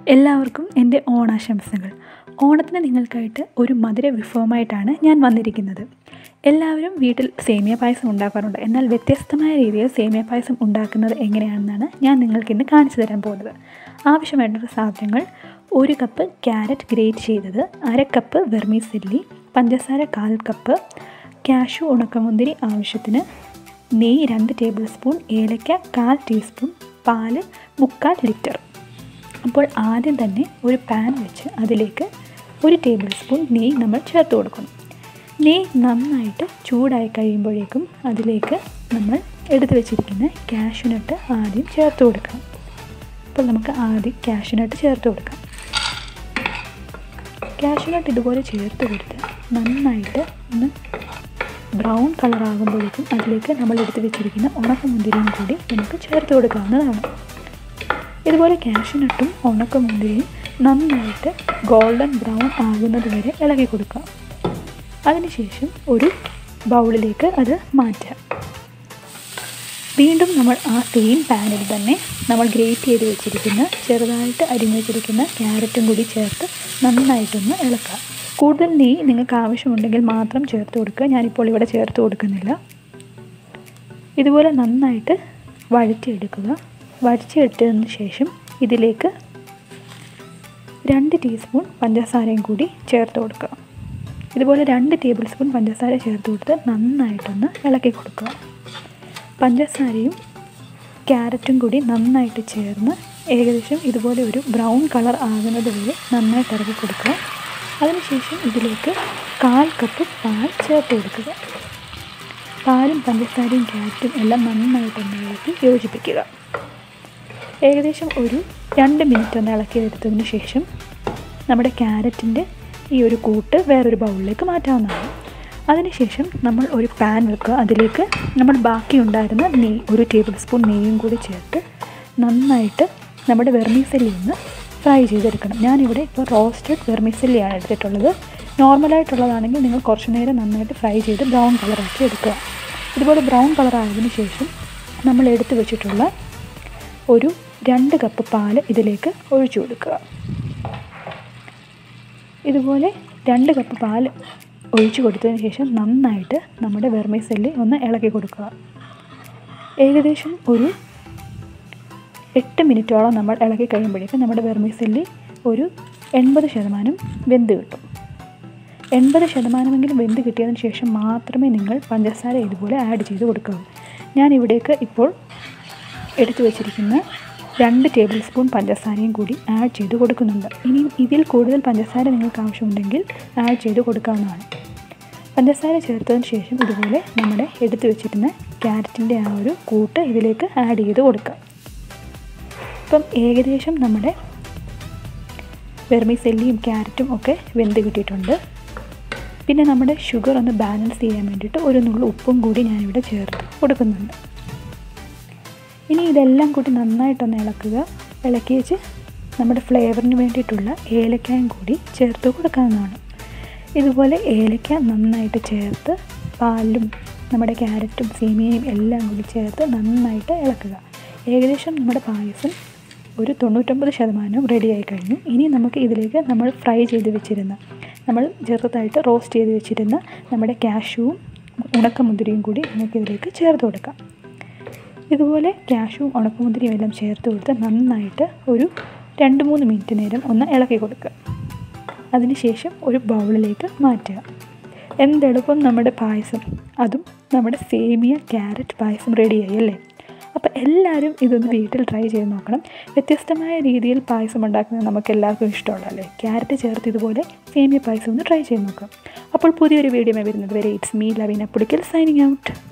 എല്ലാവർക്കും എൻ്റെ ഓണാശംസകൾ ഓണത്തിന് നിങ്ങൾക്കായിട്ട് ഒരു മധുര വിഭവമായിട്ടാണ് ഞാൻ വന്നിരിക്കുന്നത് എല്ലാവരും വീട്ടിൽ സേമിയ പായസം ഉണ്ടാക്കാറുണ്ട് എന്നാൽ വ്യത്യസ്തമായ രീതിയിൽ സേമിയ പായസം ഉണ്ടാക്കുന്നത് എങ്ങനെയാണെന്നാണ് ഞാൻ നിങ്ങൾക്കിന്ന് കാണിച്ചു തരാൻ പോകുന്നത് ആവശ്യമായിട്ടുള്ള സാധനങ്ങൾ ഒരു കപ്പ് ക്യാരറ്റ് ഗ്രേറ്റ് ചെയ്തത് അര കപ്പ് വെർമീസെല്ലി പഞ്ചസാര കാൽ കപ്പ് കാഷ്യൂ ഉണക്കമുന്തിരി ആവശ്യത്തിന് നെയ്യ് രണ്ട് ടേബിൾ സ്പൂൺ ഏലക്ക കാൽ ടീസ്പൂൺ പാല് മുക്കാൽ ലിറ്റർ അപ്പോൾ ആദ്യം തന്നെ ഒരു പാൻ വെച്ച് അതിലേക്ക് ഒരു ടേബിൾ സ്പൂൺ നെയ്യ് നമ്മൾ ചേർത്ത് കൊടുക്കണം നെയ്യ് നന്നായിട്ട് ചൂടായി കഴിയുമ്പോഴേക്കും അതിലേക്ക് നമ്മൾ എടുത്തു വെച്ചിരിക്കുന്ന കാഷ്യൂനട്ട് ആദ്യം ചേർത്ത് കൊടുക്കണം അപ്പോൾ നമുക്ക് ആദ്യം കാഷ്യൂനട്ട് ചേർത്ത് കൊടുക്കാം കാഷ്യൂനട്ട് ഇതുപോലെ ചേർത്ത് കൊടുത്ത് നന്നായിട്ട് ഒന്ന് ബ്രൗൺ കളർ ആകുമ്പോഴേക്കും അതിലേക്ക് നമ്മൾ എടുത്ത് വെച്ചിരിക്കുന്ന ഉണക്കമുന്തിരിയും കൂടി നമുക്ക് ചേർത്ത് കൊടുക്കാവുന്നതാണ് ഇതുപോലെ കാഷ്യൂനട്ടും ഉണക്കമുന്തിരിയും നന്നായിട്ട് ഗോൾഡൻ ബ്രൗൺ ആകുന്നത് വരെ ഇളകി കൊടുക്കുക അതിനുശേഷം ഒരു ബൗളിലേക്ക് അത് മാറ്റാം വീണ്ടും നമ്മൾ ആ സെയിം പാനിൽ തന്നെ നമ്മൾ ഗ്രേറ്റ് ചെയ്ത് വെച്ചിരിക്കുന്ന ചെറുതായിട്ട് അരിഞ്ഞു വെച്ചിരിക്കുന്ന ക്യാരറ്റും കൂടി ചേർത്ത് നന്നായിട്ടൊന്ന് ഇളക്കുക കൂടുതൽ നെയ്യ് നിങ്ങൾക്ക് ആവശ്യമുണ്ടെങ്കിൽ മാത്രം ചേർത്ത് കൊടുക്കുക ഞാനിപ്പോൾ ഇവിടെ ചേർത്ത് കൊടുക്കുന്നില്ല ഇതുപോലെ നന്നായിട്ട് വഴറ്റിയെടുക്കുക വഴറ്റിയെടുത്തതിന് ശേഷം ഇതിലേക്ക് രണ്ട് ടീസ്പൂൺ പഞ്ചസാരയും കൂടി ചേർത്ത് കൊടുക്കുക ഇതുപോലെ രണ്ട് ടേബിൾ സ്പൂൺ പഞ്ചസാര ചേർത്ത് കൊടുത്ത് നന്നായിട്ടൊന്ന് ഇളക്കി കൊടുക്കുക പഞ്ചസാരയും ക്യാരറ്റും കൂടി നന്നായിട്ട് ചേർന്ന് ഏകദേശം ഇതുപോലെ ഒരു ബ്രൗൺ കളർ ആകുന്നത് വരെ നന്നായിട്ട് ഇറക്കി കൊടുക്കുക അതിനുശേഷം ഇതിലേക്ക് കാൽ കപ്പ് പാൽ ചേർത്ത് കൊടുക്കുക പാലും പഞ്ചസാരയും ക്യാരറ്റും എല്ലാം നന്നായിട്ടൊന്ന് ഇളക്കി യോജിപ്പിക്കുക ഏകദേശം ഒരു രണ്ട് മിനിറ്റ് ഒന്ന് ഇളക്കി എടുത്തതിന് ശേഷം നമ്മുടെ ക്യാരറ്റിൻ്റെ ഈ ഒരു കൂട്ട് വേറൊരു ബൗളിലേക്ക് മാറ്റാവുന്നതാണ് അതിനുശേഷം നമ്മൾ ഒരു പാൻ വെക്കുക അതിലേക്ക് നമ്മൾ ബാക്കി ഉണ്ടായിരുന്ന നെയ്യ് ഒരു ടേബിൾ സ്പൂൺ നെയ്യും കൂടി ചേർത്ത് നന്നായിട്ട് നമ്മുടെ വെർമീസെല്ലി ഒന്ന് ഫ്രൈ ചെയ്തെടുക്കണം ഞാനിവിടെ ഇപ്പോൾ റോസ്റ്റഡ് വെർമീസെല്ലിയാണ് എടുത്തിട്ടുള്ളത് നോർമലായിട്ടുള്ളതാണെങ്കിൽ നിങ്ങൾ കുറച്ച് നേരം നന്നായിട്ട് ഫ്രൈ ചെയ്ത് ബ്രൗൺ കളറാക്കി എടുക്കുക ഇതുപോലെ ബ്രൗൺ കളർ ആയതിനു ശേഷം നമ്മൾ എടുത്തു വെച്ചിട്ടുള്ള ഒരു രണ്ട് കപ്പ് പാല് ഇതിലേക്ക് ഒഴിച്ചു കൊടുക്കുക ഇതുപോലെ രണ്ട് കപ്പ് പാൽ ഒഴിച്ചു കൊടുത്തതിന് ശേഷം നന്നായിട്ട് നമ്മുടെ വെർമീസെല്ലി ഒന്ന് ഇളക്കി കൊടുക്കുക ഏകദേശം ഒരു എട്ട് മിനിറ്റോളം നമ്മൾ ഇളക്കി കഴിയുമ്പോഴേക്കും നമ്മുടെ വെർമീസെല്ലി ഒരു എൺപത് ശതമാനം വെന്ത് കിട്ടും എൺപത് ശതമാനമെങ്കിലും വെന്ത് കിട്ടിയതിന് ശേഷം മാത്രമേ നിങ്ങൾ പഞ്ചസാര ഇതുപോലെ ആഡ് ചെയ്ത് കൊടുക്കാവൂ ഞാൻ ഇവിടേക്ക് ഇപ്പോൾ എടുത്തു വച്ചിരിക്കുന്ന രണ്ട് ടേബിൾ സ്പൂൺ പഞ്ചസാരയും കൂടി ആഡ് ചെയ്ത് കൊടുക്കുന്നുണ്ട് ഇനി ഇതിൽ കൂടുതൽ പഞ്ചസാര നിങ്ങൾക്ക് ആവശ്യമുണ്ടെങ്കിൽ ആഡ് ചെയ്ത് കൊടുക്കാവുന്നതാണ് പഞ്ചസാര ചേർത്തതിന് ശേഷം ഇതുപോലെ നമ്മുടെ എടുത്തു വെച്ചിരുന്ന ക്യാരറ്റിൻ്റെ ആ ഒരു കൂട്ട് ഇതിലേക്ക് ആഡ് ചെയ്ത് കൊടുക്കാം ഇപ്പം ഏകദേശം നമ്മുടെ വെർമിസെല്ലിയും ക്യാരറ്റും ഒക്കെ വെന്ത് കിട്ടിയിട്ടുണ്ട് പിന്നെ നമ്മുടെ ഷുഗർ ഒന്ന് ബാലൻസ് ചെയ്യാൻ വേണ്ടിയിട്ട് ഒരു നുള്ളു ഉപ്പും കൂടി ഞാനിവിടെ ചേർത്ത് കൊടുക്കുന്നുണ്ട് ഇനി ഇതെല്ലാം കൂടി നന്നായിട്ടൊന്ന് ഇളക്കുക ഇളക്കി വെച്ച് നമ്മുടെ ഫ്ലേവറിന് വേണ്ടിയിട്ടുള്ള ഏലക്കായും കൂടി ചേർത്ത് കൊടുക്കാവുന്നതാണ് ഇതുപോലെ ഏലക്ക നന്നായിട്ട് ചേർത്ത് പാലും നമ്മുടെ ക്യാരറ്റും സേമിയയും എല്ലാം കൂടി ചേർത്ത് നന്നായിട്ട് ഇളക്കുക ഏകദേശം നമ്മുടെ പായസം ഒരു തൊണ്ണൂറ്റൊമ്പത് ശതമാനം റെഡിയായി കഴിഞ്ഞു ഇനി നമുക്ക് ഇതിലേക്ക് നമ്മൾ ഫ്രൈ ചെയ്ത് വെച്ചിരുന്ന നമ്മൾ ചെറുതായിട്ട് റോസ്റ്റ് ചെയ്ത് വെച്ചിരുന്ന നമ്മുടെ കാഷ്യൂവും ഉണക്കമുന്തിരിയും കൂടി നമുക്കിതിലേക്ക് ചേർത്ത് കൊടുക്കാം ഇതുപോലെ ക്യാഷും ഉണക്കമുന്തിരിയും എല്ലാം ചേർത്ത് കൊടുത്ത് നന്നായിട്ട് ഒരു രണ്ട് മൂന്ന് മിനിറ്റ് നേരം ഒന്ന് ഇളക്കി കൊടുക്കുക അതിനുശേഷം ഒരു ബൗളിലേക്ക് മാറ്റുക എന്തെളുപ്പം നമ്മുടെ പായസം അതും നമ്മുടെ സേമിയ ക്യാരറ്റ് പായസം റെഡിയായി അല്ലേ അപ്പോൾ എല്ലാവരും ഇതൊന്ന് വീട്ടിൽ ട്രൈ ചെയ്ത് നോക്കണം വ്യത്യസ്തമായ രീതിയിൽ പായസം ഉണ്ടാക്കുന്നത് നമുക്ക് എല്ലാവർക്കും ഇഷ്ടമുള്ളതല്ലേ ക്യാരറ്റ് ചേർത്ത് ഇതുപോലെ സേമിയ പായസം ഒന്ന് ട്രൈ ചെയ്ത് നോക്കാം അപ്പോൾ പുതിയൊരു വീഡിയോ വരുന്നത് വരെ it's me Laveena Pudikkal signing out